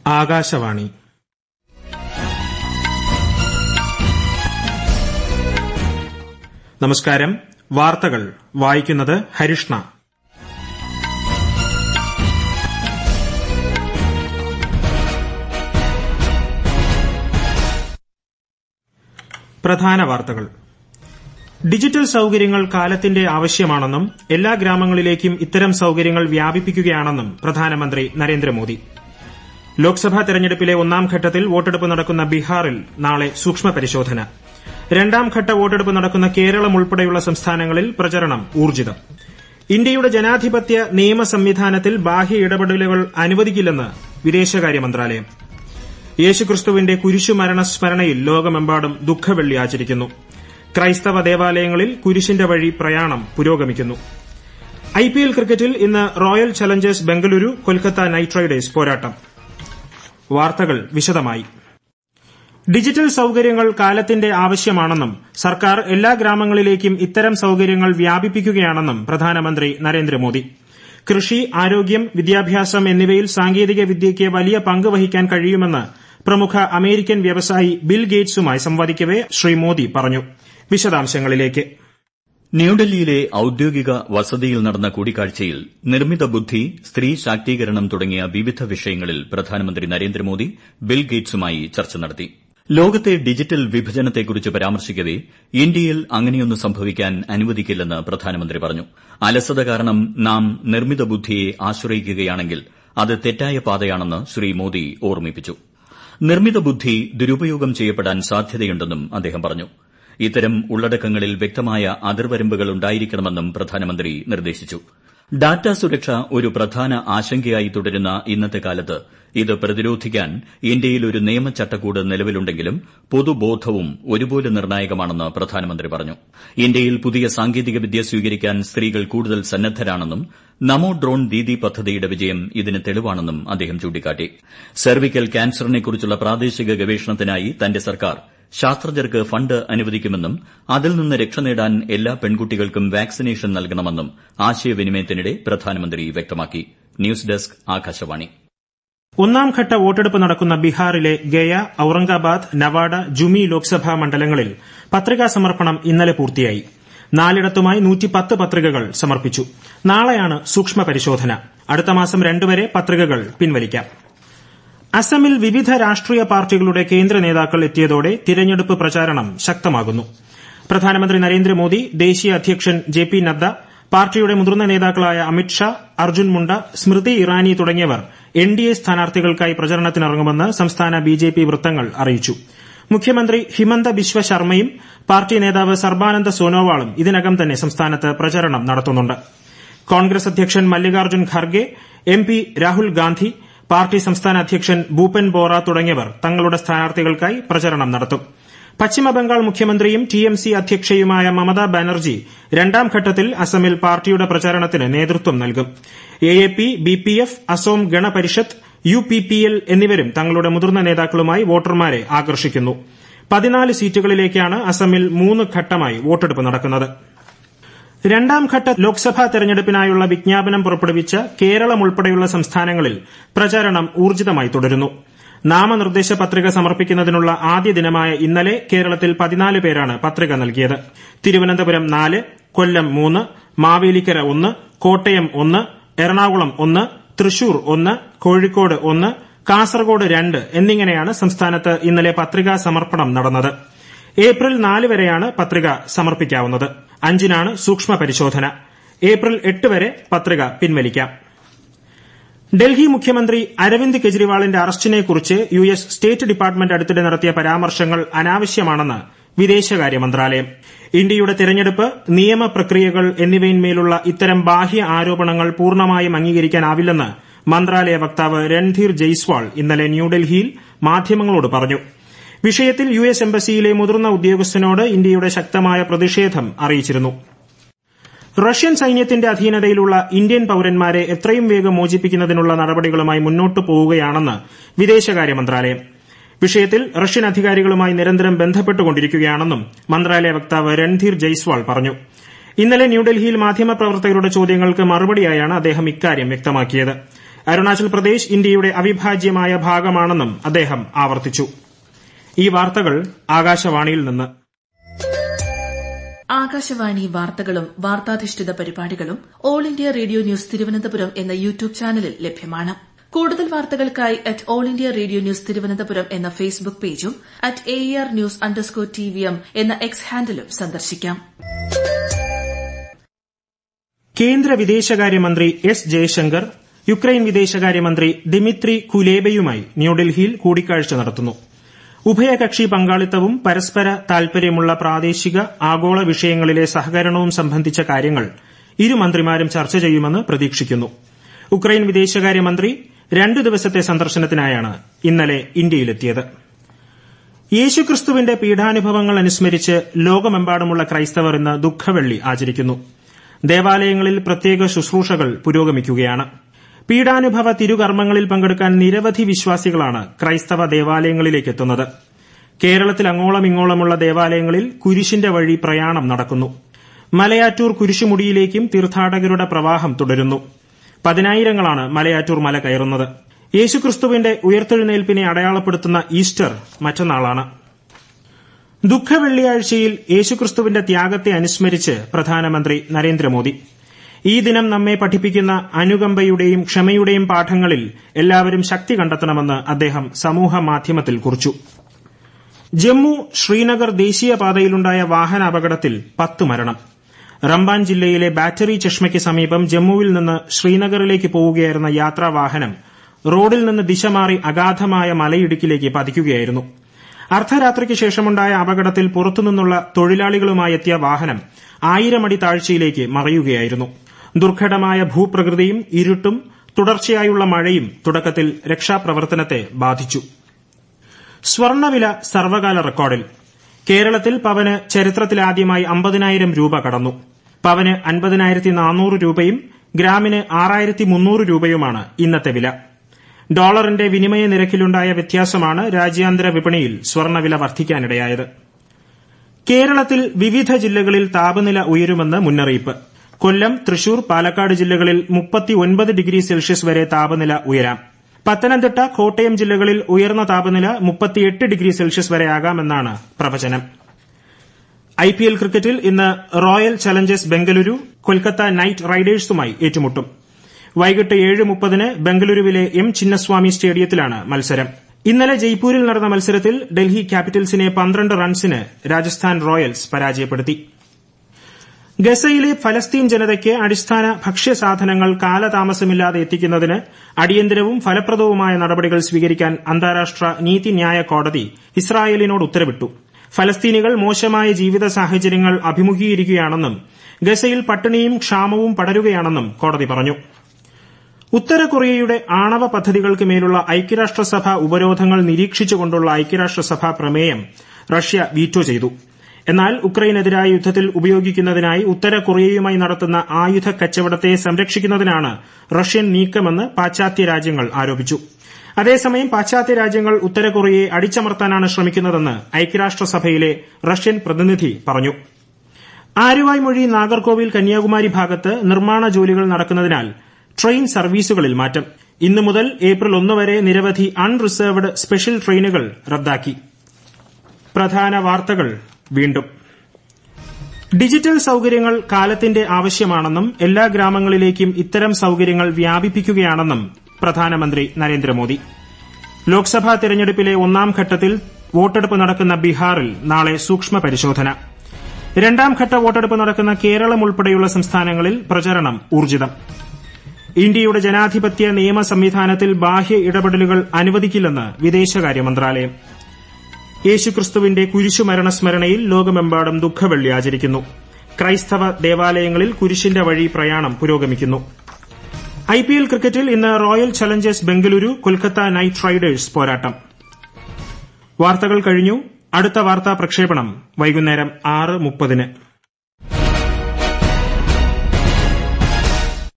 ആകാശവാണി നമസ്കാരം വാർത്തകൾ വായിക്കുന്നത് ഹരിഷ്ണ പ്രധാന വാർത്തകൾ ഡിജിറ്റൽ സൌകര്യങ്ങൾ കാലത്തിന്റെ ആവശ്യമാണെന്നും എല്ലാ ഗ്രാമങ്ങളിലേക്കും ഇത്തരം സൌകര്യങ്ങൾ വ്യാപിപ്പിക്കുകയാണെന്നും പ്രധാനമന്ത്രി നരേന്ദ്രമോദി ലോക്സഭാ തെരഞ്ഞെടുപ്പിലെ ഒന്നാം ഘട്ടത്തിൽ വോട്ടെടുപ്പ് നടക്കുന്ന ബീഹാറിൽ നാളെ സൂക്ഷ്മ പരിശോധന രണ്ടാം ഘട്ട വോട്ടെടുപ്പ് നടക്കുന്ന കേരളം ഉൾപ്പെടെയുള്ള സംസ്ഥാനങ്ങളിൽ പ്രചരണം ഊർജ്ജിതം ഇന്ത്യയുടെ ജനാധിപത്യ നിയമ സംവിധാനത്തിൽ ബാഹ്യ ഇടപെടലുകൾ അനുവദിക്കില്ലെന്ന് വിദേശകാര്യ മന്ത്രാലയം യേശുക്രിസ്തുവിന്റെ കുരിശുമരണ സ്മരണയിൽ ലോകമെമ്പാടും ദുഃഖവെള്ളി ആചരിക്കുന്നു ക്രൈസ്തവ ദേവാലയങ്ങളിൽ കുരിശിന്റെ വഴി പ്രയാണം പുരോഗമിക്കുന്നു ഐപിഎൽ ക്രിക്കറ്റിൽ ഇന്ന് royal challengers Bengaluru Kolkata knight riders പോരാട്ടം വാർത്തകൾ വിശദമായി ഡിജിറ്റൽ സൌകര്യങ്ങൾ കാലത്തിന്റെ ആവശ്യമാണെന്നും സർക്കാർ എല്ലാ ഗ്രാമങ്ങളിലേക്കും ഇത്തരം സൌകര്യങ്ങൾ വ്യാപിപ്പിക്കുകയാണെന്നും പ്രധാനമന്ത്രി നരേന്ദ്രമോദി കൃഷി ആരോഗ്യം വിദ്യാഭ്യാസം എന്നിവയിൽ സാങ്കേതിക വിദ്യയ്ക്ക് വലിയ പങ്ക് വഹിക്കാൻ കഴിയുമെന്ന് പ്രമുഖ അമേരിക്കൻ വ്യവസായി ബിൽ ഗേറ്റ്സുമായി സംവദിക്കവെ ശ്രീ മോദി പറഞ്ഞു വിശദാംശങ്ങളിലേക്ക് ന്യൂഡൽഹിയിലെ ഔദ്യോഗിക വസതിയിൽ നടന്ന കൂടിക്കാഴ്ചയിൽ നിർമ്മിത ബുദ്ധി സ്ത്രീ ശാക്തീകരണം തുടങ്ങിയ വിവിധ വിഷയങ്ങളിൽ പ്രധാനമന്ത്രി നരേന്ദ്രമോദി ബിൽ ഗേറ്റ്സുമായി ചർച്ച നടത്തി ലോകത്തെ ഡിജിറ്റൽ വിഭജനത്തെക്കുറിച്ച് പരാമർശിക്കവെ ഇന്ത്യയിൽ അങ്ങനെയൊന്നും സംഭവിക്കാൻ അനുവദിക്കില്ലെന്ന് പ്രധാനമന്ത്രി പറഞ്ഞു അലസത കാരണം നാം നിർമ്മിത ബുദ്ധിയെ ആശ്രയിക്കുകയാണെങ്കിൽ അത് തെറ്റായ പാതയാണെന്ന് ശ്രീ മോദി ഓർമ്മിപ്പിച്ചു നിർമ്മിത ബുദ്ധി ദുരുപയോഗം ചെയ്യപ്പെടാൻ സാധ്യതയുണ്ടെന്നും അദ്ദേഹം പറഞ്ഞു ഇത്തരം ഉള്ളടക്കങ്ങളിൽ വ്യക്തമായ അതിർവരമ്പുകൾ ഉണ്ടായിരിക്കണമെന്നും പ്രധാനമന്ത്രി നിർദ്ദേശിച്ചു ഡാറ്റ സുരക്ഷ ഒരു പ്രധാന ആശങ്കയായി തുടരുന്ന ഇന്നത്തെ കാലത്ത് ഇത് പ്രതിരോധിക്കാൻ ഇന്ത്യയിൽ ഒരു നിയമചട്ടക്കൂട് നിലവിലുണ്ടെങ്കിലും പൊതുബോധവും ഒരുപോലെ നിർണായകമാണെന്ന് പ്രധാനമന്ത്രി പറഞ്ഞു ഇന്ത്യയിൽ പുതിയ സാങ്കേതികവിദ്യ സ്വീകരിക്കാൻ സ്ത്രീകൾ കൂടുതൽ സന്നദ്ധരാണെന്നും നമോ ഡ്രോൺ ദീദി പദ്ധതിയുടെ വിജയം ഇതിന് തെളിവാണെന്നും അദ്ദേഹം ചൂണ്ടിക്കാട്ടി സെർവിക്കൽ ക്യാൻസറിനെക്കുറിച്ചുള്ള പ്രാദേശിക ഗവേഷണത്തിനായി തന്റെ സർക്കാർ ശാസ്ത്രജ്ഞർക്ക് ഫണ്ട് അനുവദിക്കുമെന്നും അതിൽ നിന്ന് രക്ഷ നേടാൻ എല്ലാ പെൺകുട്ടികൾക്കും വാക്സിനേഷൻ നൽകണമെന്നും ആശയവിനിമയത്തിനിടെ പ്രധാനമന്ത്രി വ്യക്തമാക്കി ന്യൂസ് ഡെസ്ക് ആകാശവാണി ഒന്നാം ഘട്ട വോട്ടെടുപ്പ് നടക്കുന്ന ബീഹാറിലെ ഗയ ഔറംഗാബാദ് നവാഡ ജുമി ലോക്സഭാ മണ്ഡലങ്ങളിൽ പത്രികാ സമർപ്പണം ഇന്നലെ പൂർത്തിയായി നാലിടത്തുമായി പത്രികകൾ സമർപ്പിച്ചു നാളെയാണ് സൂക്ഷ്മ പരിശോധന അടുത്ത മാസം രണ്ടുവരെ പത്രികകൾ പിൻവലിക്കാം അസമിൽ വിവിധ രാഷ്ട്രീയ പാർട്ടികളുടെ കേന്ദ്ര നേതാക്കൾ എത്തിയതോടെ തിരഞ്ഞെടുപ്പ് പ്രചാരണം ശക്തമാകുന്നു പ്രധാനമന്ത്രി നരേന്ദ്രമോദി ദേശീയ അധ്യക്ഷൻ ജെ പി നദ്ദ പാർട്ടിയുടെ മുതിർന്ന നേതാക്കളായ അമിത്ഷാ അർജുൻ മുണ്ട സ്മൃതി ഇറാനി തുടങ്ങിയവർ എൻ ഡി എ സ്ഥാനാർത്ഥികൾക്കായി പ്രചരണത്തിനിറങ്ങുമെന്ന് സംസ്ഥാന ബി ജെ പി വൃത്തങ്ങൾ അറിയിച്ചു മുഖ്യമന്ത്രി ഹിമന്ത ബിശ്വ ശർമ്മയും പാർട്ടി നേതാവ് സർബാനന്ദ സോനോവാളും ഇതിനകം തന്നെ സംസ്ഥാനത്ത് പ്രചരണം നടത്തുന്നുണ്ട് കോൺഗ്രസ് അധ്യക്ഷൻ Mallikarjun Kharge M P Rahul Gandhi party സംസ്ഥാന അധ്യക്ഷൻ ഭൂപൻ ബോറ തുടങ്ങിയവർ തങ്ങളുടെ സ്ഥാനാർത്ഥികൾക്കായി പ്രചരണം നടത്തും പശ്ചിമബംഗാൾ മുഖ്യമന്ത്രിയും T M C അധ്യക്ഷയുമായ Mamata Banerjee രണ്ടാം ഘട്ടത്തിൽ അസമിൽ പാർട്ടിയുടെ പ്രചാരണത്തിന് നേതൃത്വം നൽകും A A P B P F Asom Gana Parishad U P P L എന്നിവരും തങ്ങളുടെ മുതിർന്ന നേതാക്കളുമായി വോട്ടർമാരെ ആകർഷിക്കുന്നു പതിനാല് സീറ്റുകളിലേക്കാണ് അസമിൽ മൂന്ന് ഘട്ടമായി വോട്ടെടുപ്പ് നടക്കുന്നത് രണ്ടാം ഘട്ട ലോക്സഭാ തെരഞ്ഞെടുപ്പിനായുള്ള വിജ്ഞാപനം പുറപ്പെടുവിച്ച കേരളം ഉൾപ്പെടെയുള്ള സംസ്ഥാനങ്ങളിൽ പ്രചാരണം ഊർജ്ജിതമായി തുടരുന്നു നാമനിർദ്ദേശ പത്രിക സമർപ്പിക്കുന്നതിനുള്ള ആദ്യ ദിനമായ ഇന്നലെ കേരളത്തിൽ പതിനാല് പേരാണ് പത്രിക നൽകിയത് തിരുവനന്തപുരം നാല് കൊല്ലം മൂന്ന് മാവേലിക്കര ഒന്ന് കോട്ടയം ഒന്ന് എറണാകുളം ഒന്ന് തൃശൂർ ഒന്ന് കോഴിക്കോട് ഒന്ന് കാസർഗോഡ് രണ്ട് എന്നിങ്ങനെയാണ് സംസ്ഥാനത്ത് ഇന്നലെ പത്രികാ സമർപ്പണം നടന്നത് ഏപ്രിൽ നാല് വരെയാണ് പത്രിക സമർപ്പിക്കാവുന്നത് അഞ്ചിനാണ് സൂക്ഷ്മ പരിശോധന ഏപ്രിൽ എട്ട് വരെ പത്രിക പിൻവലിക്കാം ഡൽഹി മുഖ്യമന്ത്രി അരവിന്ദ് കെജ്രിവാളിന്റെ അറസ്റ്റിനെക്കുറിച്ച് യു എസ് സ്റ്റേറ്റ് ഡിപ്പാർട്ട്മെന്റ് അടുത്തിടെ നടത്തിയ പരാമർശങ്ങൾ അനാവശ്യമാണെന്ന് വിദേശകാര്യ മന്ത്രാലയം ഇന്ത്യയുടെ തെരഞ്ഞെടുപ്പ് നിയമപ്രക്രിയകൾ എന്നിവയിന്മേലുള്ള ഇത്തരം ബാഹ്യ ആരോപണങ്ങൾ പൂർണ്ണമായും അംഗീകരിക്കാനാവില്ലെന്ന് മന്ത്രാലയ വക്താവ് രൺധീർ ജയ്സ്വാൾ ഇന്നലെ ന്യൂഡൽഹിയിൽ മാധ്യമങ്ങളോട് പറഞ്ഞു വിഷയത്തിൽ യു എസ് എംബസിയിലെ മുതിർന്ന ഉദ്യോഗസ്ഥനോട് ഇന്ത്യയുടെ ശക്തമായ പ്രതിഷേധം അറിയിച്ചിരുന്നു റഷ്യൻ സൈന്യത്തിന്റെ അധീനതയിലുള്ള ഇന്ത്യൻ പൌരന്മാരെ എത്രയും വേഗം മോചിപ്പിക്കുന്നതിനുള്ള നടപടികളുമായി മുന്നോട്ടു പോവുകയാണെന്ന് വിദേശകാര്യ മന്ത്രാലയം വിഷയത്തിൽ റഷ്യൻ അധികാരികളുമായി നിരന്തരം ബന്ധപ്പെട്ടുകൊണ്ടിരിക്കുകയാണെന്നും മന്ത്രാലയ വക്താവ് രൺധീർ ജയ്സ്വാൾ പറഞ്ഞു ഇന്നലെ ന്യൂഡൽഹിയിൽ മാധ്യമപ്രവർത്തകരുടെ ചോദ്യങ്ങൾക്ക് മറുപടിയായാണ് അദ്ദേഹം ഇക്കാര്യം വ്യക്തമാക്കിയത് അരുണാചൽ പ്രദേശ് ഇന്ത്യയുടെ അവിഭാജ്യമായ ഭാഗമാണെന്നും അദ്ദേഹം ആവർത്തിച്ചു ഈ വാർത്തകൾ ആകാശവാണിയിൽ നിന്ന് ആകാശവാണി വാർത്തകളും വാർത്താധിഷ്ഠിത പരിപാടികളും all India radio news Thiruvananthapuram എന്ന യൂട്യൂബ് ചാനലിൽ ലഭ്യമാണ് കൂടുതൽ വാർത്തകൾക്കായി at all India radio news Thiruvananthapuram എന്ന ഫേസ്ബുക്ക് പേജും at A R news underscore T V M എന്ന എക്സ് ഹാൻഡിലും സന്ദർശിക്കാം കേന്ദ്ര വിദേശകാര്യമന്ത്രി എസ് ജയശങ്കർ യുക്രൈൻ വിദേശകാര്യമന്ത്രി ദിമിത്രി കുലേബയുമായി ന്യൂഡൽഹിയിൽ കൂടിക്കാഴ്ച നടത്തുന്നു ഉഭയകക്ഷി പങ്കാളിത്തവും പരസ്പര താൽപര്യമുള്ള പ്രാദേശിക ആഗോള വിഷയങ്ങളിലെ സഹകരണവും സംബന്ധിച്ച കാര്യങ്ങൾ ഇരു മന്ത്രിമാരും ചർച്ച ചെയ്യുമെന്ന് പ്രതീക്ഷിക്കുന്നു ഉക്രൈൻ വിദേശകാര്യമന്ത്രി രണ്ടു ദിവസത്തെ സന്ദർശനത്തിനായാണ് ഇന്നലെ ഇന്ത്യയിലെത്തിയത് യേശുക്രിസ്തുവിന്റെ പീഡാനുഭവങ്ങൾ അനുസ്മരിച്ച് ലോകമെമ്പാടുമുള്ള ക്രൈസ്തവർ ഇന്ന് ദുഃഖവെള്ളി ആചരിക്കുന്നു ദേവാലയങ്ങളിൽ പ്രത്യേക ശുശ്രൂഷകൾ പുരോഗമിക്കുകയാണ് പീഡാനുഭവ തിരുകർമ്മങ്ങളിൽ പങ്കെടുക്കാൻ നിരവധി വിശ്വാസികളാണ് ക്രൈസ്തവ ദേവാലയങ്ങളിലേക്ക് എത്തുന്നത് കേരളത്തിൽ അങ്ങോളം ഇങ്ങോളമുള്ള ദേവാലയങ്ങളിൽ കുരിശിന്റെ വഴി പ്രയാണം നടക്കുന്നു മലയാറ്റൂർ കുരിശുമുടിയിലേക്കും തീർത്ഥാടകരുടെ പ്രവാഹം തുടരുന്നു പതിനായിരങ്ങളാണ് മലയാറ്റൂർ മല കയറുന്നത് യേശുക്രിസ്തുവിന്റെ ഉയർത്തെഴുന്നേൽപ്പിനെ അടയാളപ്പെടുത്തുന്ന ഈസ്റ്റർ മറ്റന്നാളാണ് ദുഃഖവെള്ളിയാഴ്ചയിൽ യേശുക്രിസ്തുവിന്റെ ത്യാഗത്തെ അനുസ്മരിച്ച് പ്രധാനമന്ത്രി നരേന്ദ്രമോദി ഈ ദിനം നമ്മെ പഠിപ്പിക്കുന്ന അനുകമ്പയുടെയും ക്ഷമയുടെയും പാഠങ്ങളിൽ എല്ലാവരും ശക്തി കണ്ടെത്തണമെന്ന് അദ്ദേഹം സമൂഹ മാധ്യമത്തിൽ കുറിച്ചു ജമ്മു ശ്രീനഗർ ദേശീയപാതയിലുണ്ടായ വാഹന അപകടത്തിൽ പത്ത് മരണം റംബാൻ ജില്ലയിലെ ബാറ്ററി ചഷ്മയ്ക്ക് സമീപം ജമ്മുവിൽ നിന്ന് ശ്രീനഗറിലേക്ക് പോവുകയായിരുന്ന യാത്രാവാഹനം റോഡിൽ നിന്ന് ദിശ മാറി അഗാധമായ മലയിടുക്കിലേക്ക് പതിക്കുകയായിരുന്നു അർദ്ധരാത്രിക്ക് ശേഷമുണ്ടായ അപകടത്തിൽ പുറത്തുനിന്നുള്ള തൊഴിലാളികളുമായി എത്തിയ വാഹനം ആയിരമടി താഴ്ചയിലേക്ക് മറയുകയായിരുന്നു ദുർഘടമായ ഭൂപ്രകൃതിയും ഇരുട്ടും തുടർച്ചയായുള്ള മഴയും തുടക്കത്തിൽ രക്ഷാപ്രവർത്തനത്തെ ബാധിച്ചു സ്വർണവില സർവകാല റെക്കോർഡിൽ കേരളത്തിൽ പവന് ചരിത്രത്തിലാദ്യമായി അമ്പതിനായിരം രൂപ കടന്നു പവന് അൻപതിനായിരത്തി നാനൂറ് രൂപയും ഗ്രാമിന് ആറായിരത്തി മുന്നൂറ് രൂപയുമാണ് ഇന്നത്തെ വില ഡോളറിന്റെ വിനിമയ നിരക്കിലുണ്ടായ വ്യത്യാസമാണ് രാജ്യാന്തര വിപണിയിൽ സ്വർണവില വർദ്ധിക്കാനിടയായത് കേരളത്തിൽ വിവിധ ജില്ലകളിൽ താപനില ഉയരുമെന്ന് മുന്നറിയിപ്പ് കൊല്ലം തൃശൂർ പാലക്കാട് ജില്ലകളിൽ മുപ്പത്തിയൊൻപത് ഡിഗ്രി സെൽഷ്യസ് വരെ താപനില ഉയരാം പത്തനംതിട്ട കോട്ടയം ജില്ലകളിൽ ഉയർന്ന താപനില മുപ്പത്തിയെട്ട് ഡിഗ്രി സെൽഷ്യസ് വരെയാകാമെന്നാണ് പ്രവചനം ഐപിഎൽ ക്രിക്കറ്റിൽ ഇന്ന് royal challengers Bengaluru Kolkata knight റൈഡേഴ്സുമായി ഏറ്റുമുട്ടും വൈകിട്ട് ഏഴ് മുപ്പതിന് ബംഗളൂരുവിലെ എം ചിന്നസ്വാമി സ്റ്റേഡിയത്തിലാണ് മത്സരം ഇന്നലെ ജയ്പൂരിൽ നടന്ന മത്സരത്തിൽ ഡൽഹി ക്യാപിറ്റൽസിനെ പന്ത്രണ്ട് റൺസിന് രാജസ്ഥാൻ റോയൽസ് പരാജയപ്പെടുത്തി ഗസയിലെ ഫലസ്തീൻ ജനതയ്ക്ക് അടിസ്ഥാന ഭക്ഷ്യസാധനങ്ങൾ കാലതാമസമില്ലാതെ എത്തിക്കുന്നതിന് അടിയന്തരവും ഫലപ്രദവുമായ നടപടികൾ സ്വീകരിക്കാൻ അന്താരാഷ്ട്ര നീതിന്യായ കോടതി ഇസ്രായേലിനോട് ഉത്തരവിട്ടു ഫലസ്തീനികൾ മോശമായ ജീവിത സാഹചര്യങ്ങൾ അഭിമുഖീകരിക്കുകയാണെന്നും ഗസയിൽ പട്ടിണിയും ക്ഷാമവും പടരുകയാണെന്നും കോടതി പറഞ്ഞു ഉത്തര കൊറിയയുടെ ആണവ പദ്ധതികൾക്ക് മേലുള്ള ഐക്യരാഷ്ട്രസഭ ഉപരോധങ്ങൾ നിരീക്ഷിച്ചുകൊണ്ടുള്ള ഐക്യരാഷ്ട്രസഭ പ്രമേയം റഷ്യ വീറ്റോ ചെയ്തു എന്നാൽ ഉക്രൈനെതിരായ യുദ്ധത്തിൽ ഉപയോഗിക്കുന്നതിനായി ഉത്തര കൊറിയയുമായി നടത്തുന്ന ആയുധ കച്ചവടത്തെ സംരക്ഷിക്കുന്നതിനാണ് റഷ്യൻ നീക്കമെന്ന് പാശ്ചാത്യ രാജ്യങ്ങൾ ആരോപിച്ചു അതേസമയം പാശ്ചാത്യ രാജ്യങ്ങൾ ഉത്തര കൊറിയയെ അടിച്ചമർത്താനാണ് ശ്രമിക്കുന്നതെന്ന് ഐക്യരാഷ്ട്രസഭയിലെ റഷ്യൻ പ്രതിനിധി പറഞ്ഞു ആലുവായ്മൊഴി നാഗർകോവിൽ കന്യാകുമാരി ഭാഗത്ത് നിർമ്മാണ ജോലികൾ നടക്കുന്നതിനാൽ ട്രെയിൻ സർവീസുകളിൽ മാറ്റം ഇന്നു മുതൽ ഏപ്രിൽ ഒന്ന് വരെ നിരവധി അൺറിസർവ്ഡ് സ്പെഷ്യൽ ട്രെയിനുകൾ റദ്ദാക്കി പ്രധാന വാർത്തകൾ വീണ്ടും ഡിജിറ്റൽ സൌകര്യങ്ങൾ കാലത്തിന്റെ ആവശ്യമാണെന്നും എല്ലാ ഗ്രാമങ്ങളിലേക്കും ഇത്തരം സൌകര്യങ്ങൾ വ്യാപിപ്പിക്കുകയാണെന്നും പ്രധാനമന്ത്രി നരേന്ദ്രമോദി ലോക്സഭാ തെരഞ്ഞെടുപ്പിലെ ഒന്നാം ഘട്ടത്തിൽ വോട്ടെടുപ്പ് നടക്കുന്ന ബീഹാറിൽ നാളെ സൂക്ഷ്മ പരിശോധന രണ്ടാം ഘട്ട വോട്ടെടുപ്പ് നടക്കുന്ന കേരളം ഉൾപ്പെടെയുള്ള സംസ്ഥാനങ്ങളിൽ പ്രചരണം ഊർജിതം ഇന്ത്യയുടെ ജനാധിപത്യ നിയമ സംവിധാനത്തിൽ ബാഹ്യ ഇടപെടലുകൾ അനുവദിക്കില്ലെന്ന് വിദേശകാര്യ മന്ത്രാലയം യേശുക്രിസ്തുവിന്റെ കുരിശുമരണ സ്മരണയിൽ ലോകമെമ്പാടും ദുഃഖവെള്ളി ആചരിക്കുന്നു ക്രൈസ്തവ ദേവാലയങ്ങളിൽ കുരിശിന്റെ വഴി പ്രയാണം പുരോഗമിക്കുന്നു ഐപിഎൽ ക്രിക്കറ്റിൽ ഇന്ന് royal challengers Bengaluru Kolkata knight riders പോരാട്ടം വാർത്തകൾ കഴിഞ്ഞു അടുത്ത വാർത്താ പ്രക്ഷേപണം വൈകുന്നേരം ആറ് മുപ്പതിന്